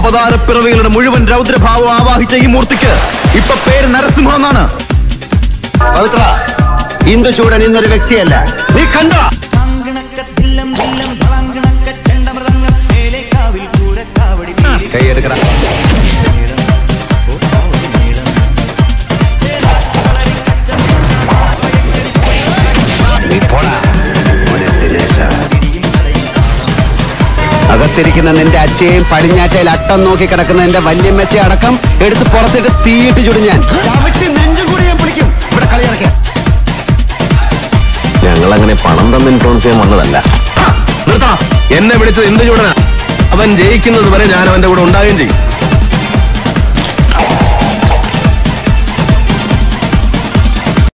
അവതാരപ്പിറവികളുടെ മുഴുവൻ രൗദ്രഭാവം ആവാഹിച്ച ഈ മൂർത്തിക്ക് ഇപ്പൊ പേര് നരസിംഹ എന്നാണ് പവിത്ര ഇന്ദുചൂടൻ ഇന്നൊരു വ്യക്തിയല്ല നീ കണ്ട കൈയെടുക്കട നീ പോടാ മോനെ ദിനേശ. അകത്തിരിക്കുന്ന നിന്റെ അച്ഛയും പടിഞ്ഞാറ്റയിൽ അട്ടം നോക്കി കിടക്കുന്ന നിന്റെ വല്യമ്മച്ചയെ അടക്കം എടുത്ത് പുറത്തിട്ട് തീയിട്ട് ചുടുഞ്ഞാൻ നെഞ്ചും കൂടി ഞാൻ പിടിക്കും ഇവിടെ കളി ഇറക്കിയ ഞങ്ങൾ അങ്ങനെ പണം തന്ന് ഇൻഫ്ലുവൻസ് ചെയ്യാൻ വന്നതല്ല നിർത്തണം എന്നെ വിളിച്ചത് എന്ത് ചൂടനാ അവൻ ജയിക്കുന്നത് വരെ ഞാൻ അവന്റെ കൂടെ ഉണ്ടാകുകയും ചെയ്യും